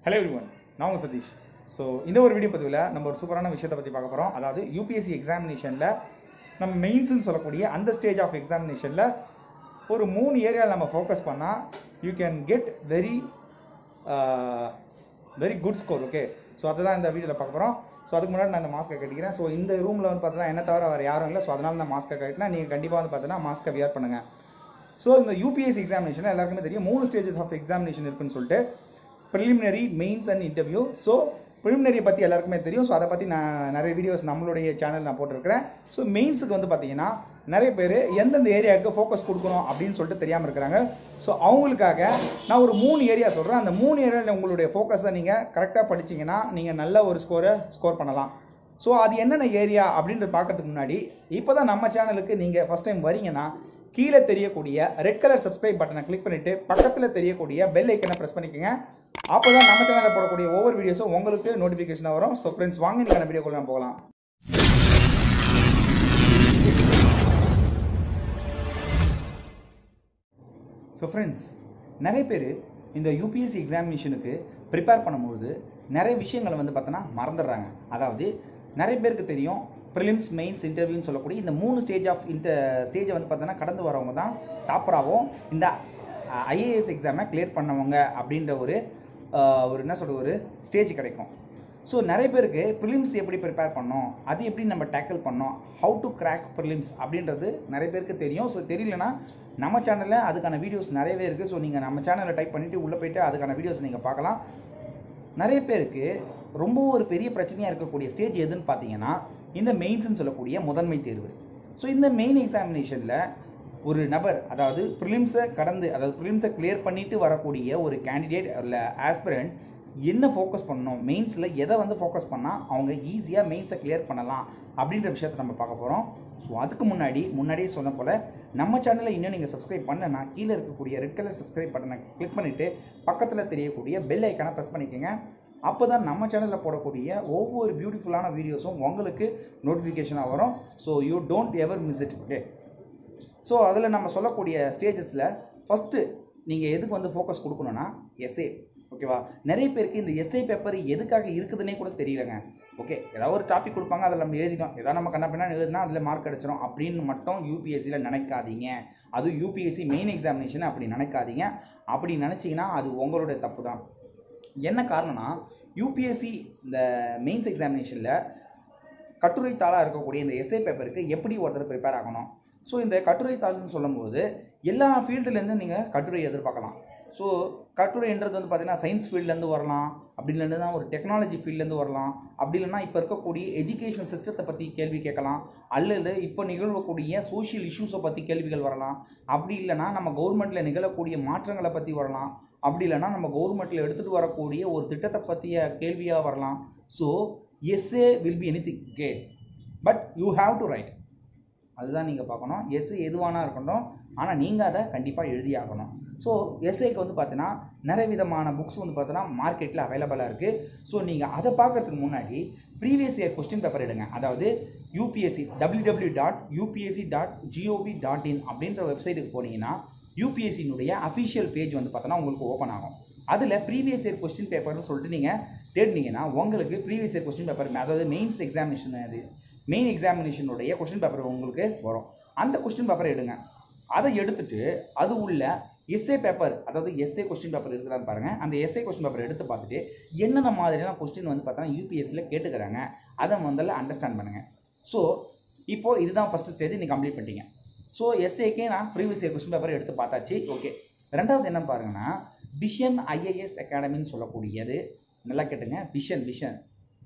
hello everyone நான் உங்கள் Satish so இந்த ஒரு வீடியோ பதிவில் நம்ம ஒரு சூப்பரான விஷயத்தை பற்றி பார்க்க போகிறோம் அதாவது யூபிஎஸ்சி எக்ஸாமினேஷனில் நம்ம மெயின்ஸ்னு சொல்லக்கூடிய அந்த ஸ்டேஜ் ஆஃப் எக்ஸாமினேஷனில் ஒரு மூணு ஏரியாவில் நம்ம ஃபோக்கஸ் பண்ணால் you can get very very good score okay so அதுதான் இந்த வீடியோவில் பார்க்க போகிறோம் ஸோ அதுக்கு முன்னாடி நான் இந்த மாஸ்க்கை கட்டிக்கிறேன் ஸோ இந்த ரூமில் வந்து பார்த்தீங்கன்னா என்ன தவிர வேறு யாரும் இல்லை ஸோ அதனால் நான் மாஸ்க்கை கட்டினா நீங்கள் கண்டிப்பாக வந்து பார்த்தீங்கன்னா மாஸ்க்கை வியர் பண்ணுங்கள் ஸோ இந்த யூபிஎஸ்சி எக்ஸாமினேஷன் எல்லாருக்குமே தெரியும் மூணு ஸ்டேஜஸ் ஆஃப் எக்ஸாமினேஷன் இருக்குன்னு சொல்லிட்டு preliminary mains and interview so ப்ரிலிமினரியை பற்றி எல்லாருக்குமே தெரியும் ஸோ அதை பற்றி நான் நிறைய வீடியோஸ் நம்மளுடைய சேனல் நான் போட்டிருக்கிறேன் ஸோ மெயின்ஸுக்கு வந்து பார்த்தீங்கன்னா நிறைய பேர் எந்தெந்த ஏரியாவுக்கு ஃபோக்கஸ் கொடுக்கணும் அப்படின்னு சொல்லிட்டு தெரியாமல் இருக்கிறாங்க ஸோ அவங்களுக்காக நான் ஒரு மூணு ஏரியா சொல்கிறேன் அந்த மூணு ஏரியாவில் உங்களுடைய ஃபோக்கஸை நீங்கள் கரெக்டாக படிச்சீங்கன்னா நீங்கள் நல்ல ஒரு ஸ்கோரை ஸ்கோர் பண்ணலாம் ஸோ அது என்னென்ன ஏரியா அப்படின்றது பார்க்கறதுக்கு முன்னாடி இப்போ தான் நம்ம சேனலுக்கு நீங்கள் ஃபஸ்ட் டைம் வரீங்கன்னா கீழே தெரியக்கூடிய ரெட் கலர் சப்ஸ்கிரைப் பட்டனை கிளிக் பண்ணிவிட்டு பக்கத்தில் தெரியக்கூடிய பெல் ஐக்கனை ப்ரெஸ் பண்ணிக்கோங்க அப்போ தான் நம்ம சேனலில் போடக்கூடிய ஒவ்வொரு வீடியோஸும் உங்களுக்கு நோட்டிஃபிகேஷனாக வரும் ஸோ ஃப்ரெண்ட்ஸ் வாங்க நீங்கள் வீடியோக்குள்ள நம்ம போகலாம் ஸோ ஃப்ரெண்ட்ஸ் நிறைய பேர் இந்த யூபிஎஸ்சி எக்ஸாமினேஷனுக்கு ப்ரிப்பேர் பண்ணும்போது நிறைய விஷயங்களை வந்து பார்த்தோன்னா மறந்துடுறாங்க அதாவது நிறைய பேருக்கு தெரியும் ப்ரிலிம்ஸ் மெயின்ஸ் இன்டர்வியூன்னு சொல்லக்கூடிய இந்த மூணு ஸ்டேஜ் ஆஃப் இன்டர் ஸ்டேஜை வந்து பார்த்தோன்னா கடந்து வரவங்க தான் டாப்பராகவும் இந்த ஐஏஎஸ் எக்ஸாமை கிளியர் பண்ணவங்க அப்படின்ற ஒரு அஹ், ஒரு என்ன சொல்கிறது ஒரு ஸ்டேஜ் கிடைக்கும் ஸோ நிறைய பேருக்கு ப்ரிலிம்ஸ் எப்படி ப்ரிப்பேர் பண்ணோம் அது எப்படி நம்ம டேக்கிள் பண்ணோம் ஹவு டு கிராக் ப்ரிலிம்ஸ் அப்படின்றது நிறைய பேருக்கு தெரியும் ஸோ தெரியலனா நம்ம சேனலில் அதுக்கான வீடியோஸ் நிறையவே இருக்குது ஸோ நீங்கள் நம்ம சேனலில் டைப் பண்ணிவிட்டு உள்ளே போயிட்டு அதுக்கான வீடியோஸ் நீங்கள் பார்க்கலாம் நிறைய பேருக்கு ரொம்ப ஒரு பெரிய பிரச்சனையாக இருக்கக்கூடிய ஸ்டேஜ் எதுன்னு பார்த்தீங்கன்னா இந்த மெயின்ஸ்னு சொல்லக்கூடிய முதன்மை தேர்வு ஸோ இந்த மெயின் எக்ஸாமினேஷனில் ஒரு நபர் அதாவது ப்ரிலிம்ஸை கடந்து அதாவது ப்ரிலிம்ஸை கிளியர் பண்ணிட்டு வரக்கூடிய ஒரு கேண்டிடேட் இல்லை ஆஸ்பிரண்ட் என்ன ஃபோக்கஸ் பண்ணணும் மெயின்ஸில் எதை வந்து ஃபோக்கஸ் பண்ணால் அவங்க ஈஸியாக மெயின்ஸை கிளியர் பண்ணலாம் அப்படின்ற விஷயத்தை நம்ம பார்க்க போகிறோம் ஸோ அதுக்கு முன்னாடி முன்னாடியே சொன்ன போல் நம்ம சேனலில் இன்னும் நீங்கள் சப்ஸ்கிரைப் பண்ணனா கீழே இருக்கக்கூடிய ரெட் கலர் சப்ஸ்கிரைப் பட்டனை கிளிக் பண்ணிவிட்டு பக்கத்தில் தெரியக்கூடிய பெல் ஐக்கானை ப்ரெஸ் பண்ணிக்கோங்க அப்போ தான் நம்ம சேனலில் போடக்கூடிய ஒவ்வொரு பியூட்டிஃபுல்லான வீடியோஸும் உங்களுக்கு நோட்டிஃபிகேஷனாக வரும் so you don't ever miss it okay so அதில் நம்ம சொல்லக்கூடிய ஸ்டேஜஸில் ஃபஸ்ட்டு நீங்கள் எதுக்கு வந்து ஃபோக்கஸ் கொடுக்கணும்னா எஸ்ஏ ஓகேவா நிறைய பேருக்கு இந்த எஸ்ஏ பேப்பர் எதுக்காக இருக்குதுன்னே கூட தெரியலங்க ஓகே ஏதாவது ஒரு டாபிக் கொடுப்பாங்க அதில் நம்ம எழுதிட்டோம் ஏதாவது நம்ம கண்ணா பின்னா எழுதுனா அதில் மார்க் கிடச்சிரும் அப்படின்னு மட்டும் யூபிஎஸ்சியில் நினைக்காதீங்க அதுவும் யூபிஎஸ்சி மெயின் எக்ஸாமினேஷன் அப்படி நினைக்காதீங்க அப்படி நினச்சிங்கன்னா அது உங்களுடைய தப்பு தான் என்ன காரணம்னா யூபிஎஸ்சி இந்த மெயின்ஸ் எக்ஸாமினேஷனில் கட்டுரை தாளாக இருக்கக்கூடிய இந்த எஸ்ஏ பேப்பருக்கு எப்படி ஒருத்தர் ப்ரிப்பேர் ஆகணும் ஸோ இந்த கட்டுரை தாள்னு சொல்லும்போது எல்லா ஃபீல்டுலேருந்து நீங்கள் கட்டுரை எதிர்பார்க்கலாம் ஸோ கட்டுரைன்றது வந்து பார்த்தீங்கன்னா சயின்ஸ் ஃபீல்ட்லேருந்து வரலாம் அப்படி இல்லைன்னா ஒரு டெக்னாலஜி ஃபீல்ட்லேருந்து வரலாம் அப்படி இல்லைன்னா இப்போ இருக்கக்கூடிய எஜுகேஷன் சிஸ்டத்தை பற்றி கேள்வி கேட்கலாம் அல்லது இப்போ நிகழக்கூடிய சோஷியல் இஷ்யூஸை பற்றி கேள்விகள் வரலாம் அப்படி இல்லைன்னா நம்ம கவர்மெண்ட்டில் நிகழக்கூடிய மாற்றங்களை பற்றி வரலாம் அப்படி இல்லைன்னா நம்ம கவர்மெண்ட்டில் எடுத்துகிட்டு வரக்கூடிய ஒரு திட்டத்தை பற்றிய கேள்வியாக வரலாம் so essay will be anything okay but you have to write அதுதான் நீங்கள் பார்க்கணும் எஸ்ஏ எதுவானா இருக்கட்டும் ஆனால் நீங்கள் அதை கண்டிப்பாக எழுதி ஆகணும் ஸோ எஸ்ஏக்கு வந்து பார்த்தீங்கன்னா நிறைய விதமான புக்ஸ் வந்து பார்த்தீங்கன்னா மார்க்கெட்டில் அவைலபிளாக இருக்குது ஸோ நீங்கள் அதை பார்க்கறதுக்கு முன்னாடி ப்ரீவியஸ் இயர் கொஸ்டின் பேப்பர் எடுங்க அதாவது UPSC W dot UPSC dot GOV dot IN அப்படின்ற வெப்சைட்டுக்கு போனீங்கன்னா யூபிஎஸ்சினுடைய அஃபிஷியல் பேஜ் வந்து பார்த்தோன்னா உங்களுக்கு ஓப்பன் ஆகும் அதில் ப்ரீவியஸ் இயர் கொஸ்டின் பேப்பர்னு சொல்லிட்டு நீங்கள் தேடினீங்கன்னா உங்களுக்கு ப்ரீவியஸ் இயர் கொஸ்டின் பேப்பர் அதாவது மெயின்ஸ் எக்ஸாமினேஷன் அது மெயின் எக்ஸாமினேஷனுடைய கொஸ்டின் பேப்பர் உங்களுக்கு வரும் அந்த கொஸ்டின் பேப்பரை எடுங்க அதை எடுத்துட்டு அது உள்ள எஸ்ஏ பேப்பர் அதாவது எஸ்ஏ கொஸ்டின் பேப்பர் இருக்குதான்னு பாருங்கள் அந்த எஸ்ஏ கொஸ்டின் பேப்பர் எடுத்து பார்த்துட்டு என்னென்ன மாதிரியான கொஸ்டின் வந்து பார்த்தா யூபிஎஸ்சியில் கேட்டுக்கிறாங்க அதை முதல்ல அண்டர்ஸ்டாண்ட் பண்ணுங்கள் ஸோ இப்போது இதுதான் ஃபஸ்ட்டு ஸ்டேஜ் நீங்கள் கம்ப்ளீட் பண்ணிட்டீங்க ஸோ எஸ்ஏக்கே நான் ப்ரீவியஸ் இயர் கொஸ்டின் பேப்பர் எடுத்து பார்த்தாச்சு ஓகே ரெண்டாவது என்ன பாருங்கன்னா விஷன் ஐஏஎஸ் அகாடமின்னு சொல்லக்கூடியது நல்லா கேட்டுங்க vision vision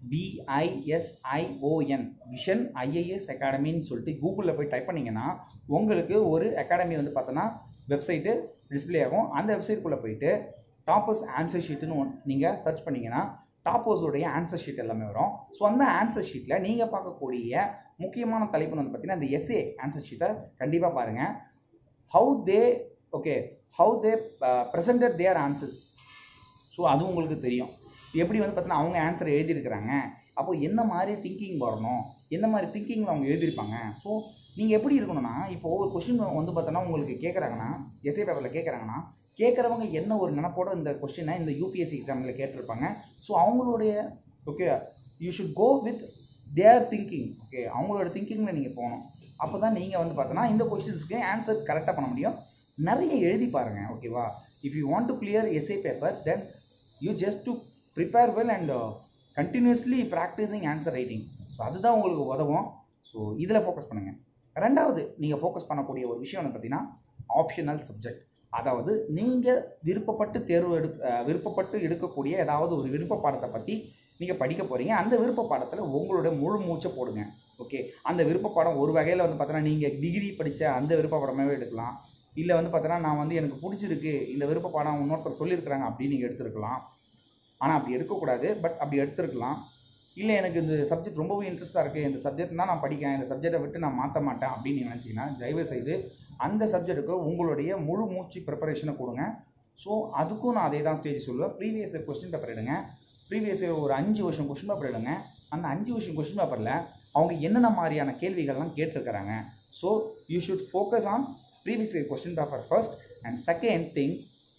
V I S I O N vision IAS அகாடமின்னு சொல்லிட்டு கூகுளில் போய் டைப் பண்ணிங்கன்னா உங்களுக்கு ஒரு அகாடமி வந்து பார்த்தோன்னா வெப்சைட்டு டிஸ்ப்ளே ஆகும் அந்த வெப்சைட்குள்ளே போயிட்டு டாப்பர்ஸ் ஆன்சர் ஷீட்டுன்னு ஒன் நீங்கள் சர்ச் பண்ணிங்கன்னா டாப்பர்ஸோடைய ஆன்சர் ஷீட் எல்லாமே வரும் ஸோ அந்த ஆன்சர் ஷீட்டில் நீங்கள் பார்க்கக்கூடிய முக்கியமான தலைப்புன்னு வந்து பார்த்தீங்கன்னா இந்த எஸ்ஏ ஆன்சர் ஷீட்டை கண்டிப்பாக பாருங்கள் how they okay how they presented their answers so அது உங்களுக்கு தெரியும் எப்படி வந்து பார்த்தீங்கன்னா அவங்க ஆன்சர் எழுதியிருக்கிறாங்க அப்போ என்ன மாதிரி திங்கிங் வரணும் எந்த மாதிரி திங்கிங்கில் அவங்க எழுதியிருப்பாங்க ஸோ நீங்கள் எப்படி இருக்கணும்னா இப்போ ஒவ்வொரு கொஸ்டின் வந்து பார்த்தோன்னா உங்களுக்கு கேட்குறாங்கன்னா எஸ்ஏ பேப்பரில் கேட்குறாங்கன்னா கேட்குறவங்க என்ன ஒரு நினப்போட இந்த கொஸ்டினை இந்த யூபிஎஸ்சி எக்ஸாமில் கேட்டிருப்பாங்க ஸோ அவங்களுடைய okay you should go with their thinking okay அவங்களோட திங்கிங்கில் நீங்கள் போகணும் அப்போ தான் நீங்கள் வந்து பார்த்தோன்னா இந்த கொஸ்டின்ஸ்க்கு ஆன்சர் கரெக்டாக பண்ண முடியும் நிறைய எழுதி பாருங்கள் ஓகேவா if you want to clear SA paper then you just to prepare well and continuously practising answer writing so அதுதான் உங்களுக்கு உதவும் ஸோ இதில் ஃபோக்கஸ் பண்ணுங்கள் ரெண்டாவது நீங்கள் ஃபோக்கஸ் பண்ணக்கூடிய ஒரு விஷயம் என்ன பார்த்தீங்கன்னா ஆப்ஷனல் சப்ஜெக்ட் அதாவது நீங்கள் விருப்பப்பட்டு தேர்வு எடு அஹ் விருப்பப்பட்டு எடுக்கக்கூடிய ஏதாவது ஒரு விருப்ப பாடத்தை பற்றி நீங்கள் படிக்க போகிறீங்க அந்த விருப்ப பாடத்தில் உங்களோட முழு மூச்சை போடுங்க ஓகே அந்த விருப்ப பாடம் ஒரு வகையில் வந்து பார்த்தோன்னா நீங்கள் டிகிரி படித்த அந்த விருப்ப பாடமாகவே எடுக்கலாம் இல்லை வந்து பார்த்தோன்னா நான் வந்து எனக்கு பிடிச்சிருக்கு இந்த விருப்ப பாடம் இன்னொருத்தர் சொல்லியிருக்கிறாங்க அப்படின்னு நீங்கள் எடுத்துருக்கலாம் ஆனால் அப்படி எடுக்கக்கூடாது பட் அப்படி எடுத்துருக்கலாம் இல்லை எனக்கு இந்த சப்ஜெக்ட் ரொம்பவே இன்ட்ரெஸ்ட்டாக இருக்குது இந்த சப்ஜெக்ட் தான் நான் படிக்கிறேன் இந்த சப்ஜெக்டை விட்டு நான் மாற்ற மாட்டேன் அப்படின்னு நீங்கள் நினச்சிங்கன்னா தயவு செய்து அந்த சப்ஜெக்ட்டுக்கு உங்களுடைய முழு மூச்சு ப்ரிப்பரேஷனை கொடுங்க ஸோ அதுக்கும் நான் அதே தான் ஸ்டேஜ் சொல்லுவேன் ப்ரீவியஸ் கொஸ்டின் பேப்பர் எடுங்க ப்ரீவியஸ் ஒரு அஞ்சு வருஷம் கொஸ்டின் பேப்பர் எடுங்க அந்த அஞ்சு வருஷம் கொஸ்டின் பேப்பரில் அவங்க என்னென்ன மாதிரியான கேள்விகள்லாம் கேட்டிருக்கிறாங்க so you should focus on previous question paper first and second thing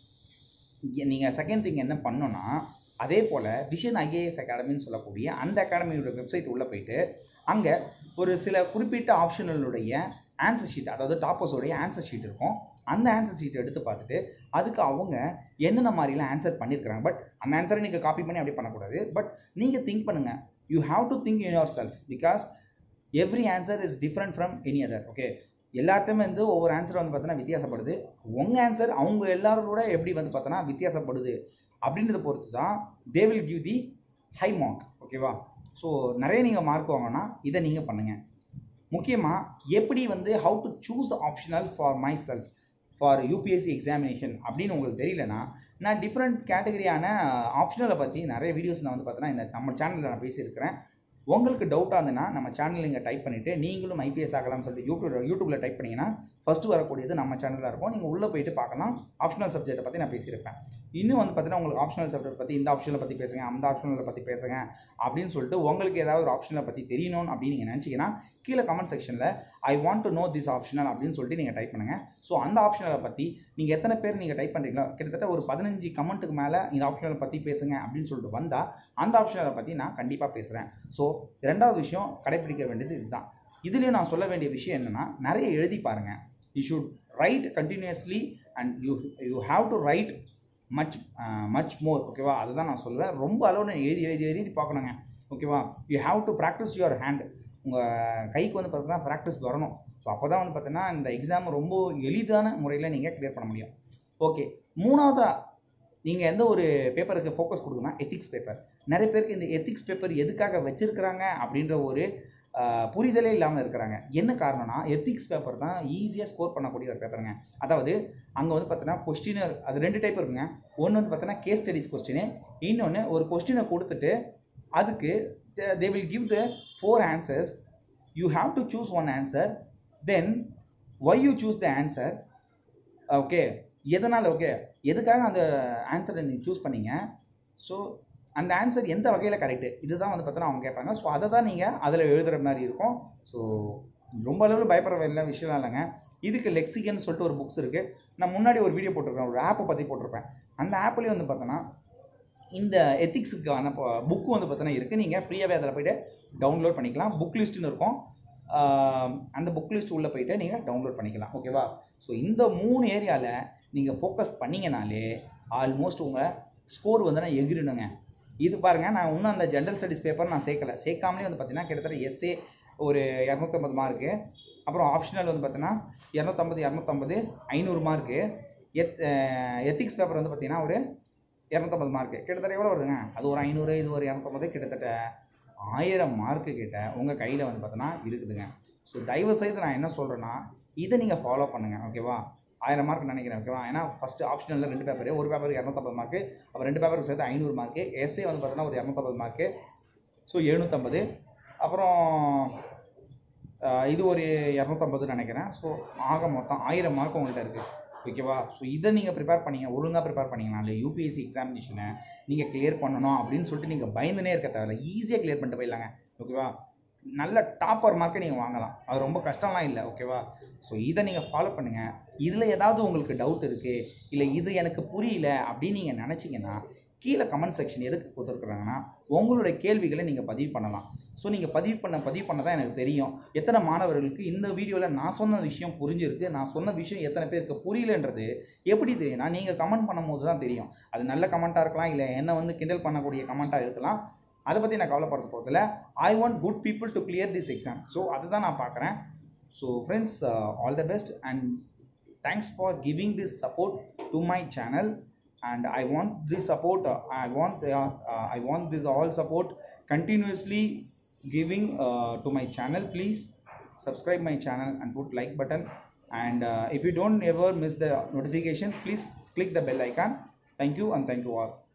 நீங்கள் செகண்ட் திங் என்ன பண்ணணும்னா அதே போல் விஷன் ஐஏஎஸ் அகாடமின்னு சொல்லக்கூடிய அந்த அகாடமியோட வெப்சைட் உள்ளே போயிட்டு அங்கே ஒரு சில குறிப்பிட்ட ஆப்ஷனலுடைய ஆன்சர் ஷீட் அதாவது டாப்பர்ஸோடைய ஆன்சர் ஷீட் இருக்கும் அந்த ஆன்சர் ஷீட் எடுத்து பார்த்துட்டு அதுக்கு அவங்க என்னென்ன மாதிரிலாம் ஆன்சர் பண்ணியிருக்கிறாங்க பட் அந்த ஆன்சரை நீங்கள் காப்பி பண்ணி அப்படி பண்ணக்கூடாது பட் நீங்கள் திங்க் பண்ணுங்கள் you have to think in yourself because every answer is different from any other okay எல்லார்ட்டுமே வந்து ஒவ்வொரு ஆன்சர் வந்து பார்த்தோன்னா வித்தியாசப்படுது உங்கள் ஆன்சர் அவங்க எல்லாரோட எப்படி வந்து பார்த்தோன்னா வித்தியாசப்படுது அப்படின்றத பொறுத்து தான் they will give the high mark ஓகேவா ஸோ நிறைய நீங்கள் மார்க் வாங்கினா இதை நீங்கள் பண்ணுங்கள் முக்கியமாக எப்படி வந்து how to choose optional for myself for UPSC examination அப்படின்னு உங்களுக்கு தெரியலனா நான் டிஃப்ரெண்ட் கேட்டகரியான ஆப்ஷனலை பற்றி நிறைய வீடியோஸ் நான் வந்து பார்த்தோன்னா இந்த நம்ம சேனலில் நான் பேசியிருக்கிறேன் உங்களுக்கு டவுட்டாக இருந்ததுன்னா நம்ம சேனல் நீங்கள் டைப் பண்ணிவிட்டு நீங்களும் ஐபிஎஸ் ஆகலாம்னு சொல்லிட்டு யூடியூப் யூடியூப்பில் டைப் பண்ணிங்கன்னா ஃபஸ்ட்டு வரக்கூடியது நம்ம சேனலில் இருக்கும் நீங்கள் உள்ளே போயிட்டு பார்க்கலாம் ஆப்ஷனல் சப்ஜெக்ட்டை பற்றி நான் பேசியிருப்பேன் இன்னும் வந்து பார்த்தீங்கன்னா உங்களுக்கு ஆப்ஷனல் சப்ஜெக்ட் பற்றி இந்த ஆப்ஷனை பற்றி பேசுங்க அந்த ஆப்ஷனில் பற்றி பேசுங்க அப்படின்னு சொல்லிட்டு உங்களுக்கு ஏதாவது ஒரு ஆப்ஷனை பற்றி தெரியணும் அப்படின்னு நீங்கள் நினச்சிங்கன்னா கீழே கமெண்ட் செக்ஷனில் I want to know this optional அப்படின்னு சொல்லிட்டு நீங்கள் டைப் பண்ணுங்கள் ஸோ அந்த ஆப்ஷனலை பற்றி நீங்கள் எத்தனை பேர் நீங்கள் டைப் பண்ணுறீங்களோ கிட்டத்தட்ட ஒரு பதினஞ்சு கமெண்ட்டுக்கு மேலே இந்த ஆப்ஷனலை பற்றி பேசுங்க அப்படின்னு சொல்லிட்டு வந்தால் அந்த ஆப்ஷனலை பற்றி நான் கண்டிப்பாக பேசுகிறேன் ஸோ ரெண்டாவது விஷயம் கடைப்பிடிக்க வேண்டியது இதுதான் இதுலேயும் நான் சொல்ல வேண்டிய விஷயம் என்னென்னா நிறைய எழுதி பாருங்கள் you should write continuously and you you have to write much much more ஓகேவா அதுதான் நான் சொல்லுவேன் ரொம்ப அளவு நான் எழுதி எழுதி எழுதி பார்க்கணுங்க ஓகேவா you have to practise your hand உங்கள் கைக்கு வந்து பார்த்தீங்கன்னா ப்ராக்டிஸ் வரணும் ஸோ அப்போ தான் வந்து பார்த்தீங்கன்னா இந்த எக்ஸாம் ரொம்ப எளிதான முறையில் நீங்கள் கிளியர் பண்ண முடியும் ஓகே மூணாவதாக நீங்கள் எந்த ஒரு பேப்பருக்கு ஃபோக்கஸ் கொடுக்கணும்னா எத்திக்ஸ் பேப்பர் நிறைய பேருக்கு இந்த எத்திக்ஸ் பேப்பர் எதுக்காக வச்சுருக்கிறாங்க அப்படின்ற ஒரு ஆஹ், புரிதலே இல்லாமல் இருக்கிறாங்க என்ன காரணம்னா எத்திக்ஸ் பேப்பர் தான் ஈஸியாக ஸ்கோர் பண்ணக்கூடிய ஒரு பேப்பருங்க அதாவது அங்கே வந்து பார்த்தீங்கன்னா கொஸ்டினர் அது ரெண்டு டைப் இருக்குங்க ஒன்று வந்து பார்த்தீங்கன்னா கேஸ் ஸ்டடிஸ் கொஸ்டின் இன்னொன்று ஒரு கொஸ்டினை கொடுத்துட்டு அதுக்கு they will give the four answers you have to choose one answer then why you choose the answer okay எதனால் ஓகே எதுக்காக அந்த ஆன்சரை நீங்கள் சூஸ் பண்ணீங்க ஸோ அந்த ஆன்சர் எந்த வகையில் கரெக்டு இதுதான் வந்து பார்த்தோன்னா அவங்க கேட்பாங்க ஸோ அதை தான் நீங்கள் அதில் எழுதுகிற மாதிரி இருக்கும் ஸோ ரொம்ப அளவில் பயப்பட வேண்டிய விஷயம் இல்லைங்க இதுக்கு லெக்சிகன் சொல்லிட்டு ஒரு புக்ஸ் இருக்குது நான் முன்னாடி ஒரு வீடியோ போட்டிருக்கேன் ஒரு ஆப்பை பற்றி போட்டிருப்பேன் அந்த ஆப்லேயே வந்து பார்த்தோன்னா இந்த எத்திக்ஸுக்கான புக்கு வந்து பார்த்தோன்னா இருக்குது நீங்கள் ஃப்ரீயாகவே அதில் போயிட்டு டவுன்லோட் பண்ணிக்கலாம் புக் லிஸ்ட்டுன்னு இருக்கும் ஆஹ் அந்த புக் லிஸ்ட் உள்ளே போயிட்டு நீங்கள் டவுன்லோட் பண்ணிக்கலாம் ஓகேவா ஸோ இந்த மூணு ஏரியாவில் நீங்கள் ஃபோக்கஸ் பண்ணீங்கனாலே ஆல்மோஸ்ட் உங்கள் ஸ்கோர் வந்து நான் எகிரிடுங்க இது பாருங்கள் நான் இன்னும் அந்த ஜென்ரல் ஸ்டடிஸ் பேப்பர் நான் சேர்க்கல சேர்க்காமலே வந்து பார்த்தீங்கன்னா கிட்டத்தட்ட எஸ்ஏ ஒரு இரநூத்தம்பது மார்க்கு அப்புறம் ஆப்ஷனல் வந்து பார்த்தீங்கன்னா இரநூத்தம்பது இரநூத்தம்பது ஐநூறு மார்க்கு எத் எத்திக்ஸ் பேப்பர் வந்து பார்த்தீங்கன்னா ஒரு இரநூத்தம்பது மார்க்கு கிட்டத்தட்ட எவ்வளோ வருதுங்க அது ஒரு ஐநூறு இது ஒரு இரநூத்தம்பது கிட்டத்தட்ட ஆயிரம் மார்க்கு கிட்ட உங்கள் கையில் வந்து பார்த்தோன்னா இருக்குதுங்க ஸோ தயவு செய்து நான் என்ன சொல்கிறேன்னா இதை நீங்கள் ஃபாலோ பண்ணுங்கள் ஓகேவா ஆயிரம் மார்க் நினைக்கிறேன் ஓகேவா ஏன்னா ஃபஸ்ட்டு ஆப்ஷனில் ரெண்டு பேப்பர் ஒரு பேப்பருக்கு இரநூத்தம்பது மார்க்கு அப்புறம் ரெண்டு பேப்பருக்கு சேர்த்து ஐநூறு மார்க்கு எஸ்ஏ வந்து பார்த்தோன்னா ஒரு இரநூத்தம்பது மார்க்கு ஸோ எழுநூற்றம்பது அப்புறம் ஆஹ், இது ஒரு இரநூத்தம்பதுன்னு நினைக்கிறேன் ஸோ ஆக மொத்தம் ஆயிரம் மார்க் உங்கள்கிட்ட இருக்குது ஓகேவா ஸோ இதை நீங்கள் ப்ரிப்பேர் பண்ணீங்க ஒழுங்காக ப்ரிப்பேர் பண்ணீங்கனாலே யூபிஎஸ்சி எக்ஸாமினேஷனை நீங்கள் கிளியர் பண்ணணும் அப்படின்னு சொல்லிட்டு நீங்கள் பயந்துனே இருக்க தேவையில்ல ஈஸியாக கிளியர் பண்ணிட்டு போயிடலாங்க ஓகேவா நல்ல டாப்பர் மார்க்கை நீங்கள் வாங்கலாம் அது ரொம்ப கஷ்டம்லாம் இல்லை ஓகேவா ஸோ இதை நீங்கள் ஃபாலோ பண்ணுங்கள் இதில் ஏதாவது உங்களுக்கு டவுட் இருக்குது இல்லை இது எனக்கு புரியல அப்படின்னு நீங்கள் நினச்சிங்கன்னா கீழே கமெண்ட் செக்ஷன் எதுக்கு கொடுத்துருக்குறாங்கன்னா உங்களுடைய கேள்விகளை நீங்கள் பதிவு பண்ணலாம் ஸோ நீங்கள் பதிவு பண்ண பதிவு பண்ண தான் எனக்கு தெரியும் எத்தனை மாணவர்களுக்கு இந்த வீடியோவில் நான் சொன்ன விஷயம் புரிஞ்சிருக்கு நான் சொன்ன விஷயம் எத்தனை பேருக்கு புரியலன்றது எப்படி தெரியும்னா நீங்கள் கமெண்ட் பண்ணும்போது தான் தெரியும் அது நல்ல கமெண்ட்டாக இருக்கலாம் இல்லை என்ன வந்து கிண்டல் பண்ணக்கூடிய கமெண்ட்டாக இருக்கலாம் அதை பற்றி நான் கவலைப்படுற போதில் I want good people to clear this exam so அதுதான் நான் பார்க்குறேன் so friends all the best and thanks for giving this support to my channel and i want this support uh, i want uh, uh, i want this all support continuously giving uh, to my channel please subscribe my channel and put like button and uh, if you don't ever miss the notification please click the bell icon thank you and thank you all